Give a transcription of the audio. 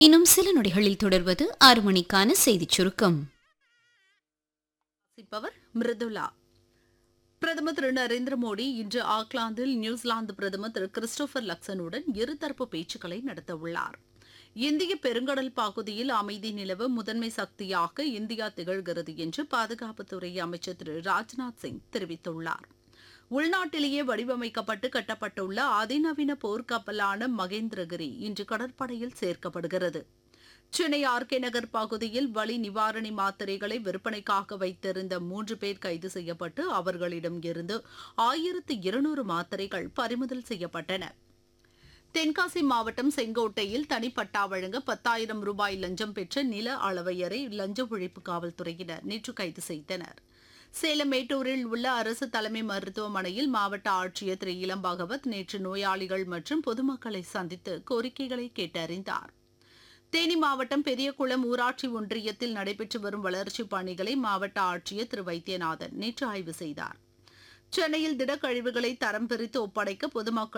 இன்னும் சில நொடிகளில் தொடர்வது ஆறு மணிக்கான செய்திச் சுருக்கம் வாசிப்பவர் மிருதுலா பிரதமர் திரு நரேந்திர மோடி இன்று ஆக்லாந்தில் நியூசிலாந்து பிரதமர் திரு கிறிஸ்டோபர் லக்சனுடன் இருதரப்பு பேச்சுக்களை நடத்தவுள்ளார் இந்திய பெருங்கடல் பகுதியில் அமைதி நிலவ முதன்மை சக்தியாக இந்தியா திகழ்கிறது என்று பாதுகாப்புத்துறை அமைச்சர் திரு ராஜ்நாத் சிங் தெரிவித்துள்ளார் உள்நாட்டிலேயே வடிவமைக்கப்பட்டு கட்டப்பட்டுள்ள அதிநவீன போர்க்கப்பலான மகேந்திரகிரி இன்று கடற்படையில் சேர்க்கப்படுகிறது சென்னை ஆர்கே நகர் பகுதியில் வலி நிவாரணி மாத்திரைகளை விற்பனைக்காக வைத்திருந்த மூன்று பேர் கைது செய்யப்பட்டு அவர்களிடம் இருந்து ஆயிரத்து இருநூறு மாத்திரைகள் பறிமுதல் செய்யப்பட்டன தென்காசி மாவட்டம் செங்கோட்டையில் தனிப்பட்டா வழங்க பத்தாயிரம் ரூபாய் லஞ்சம் பெற்ற நில அளவையரை லஞ்ச ஒழிப்பு காவல்துறையினர் நேற்று கைது செய்தனர் சேலம் மேட்டூரில் உள்ள அரசு தலைமை மருத்துவமனையில் மாவட்ட ஆட்சியர் திரு இளம் பகவத் நேற்று நோயாளிகள் மற்றும் பொதுமக்களை சந்தித்து கோரிக்கைகளை கேட்டறிந்தார் தேனி மாவட்டம் பெரியகுளம் ஊராட்சி ஒன்றியத்தில் நடைபெற்று வரும் வளர்ச்சிப் பணிகளை மாவட்ட ஆட்சியர் திரு வைத்தியநாதன் நேற்று ஆய்வு செய்தார் சென்னையில் திடக்கழிவுகளை தரம் பிரித்து ஒப்படைக்க பொதுமக்கள்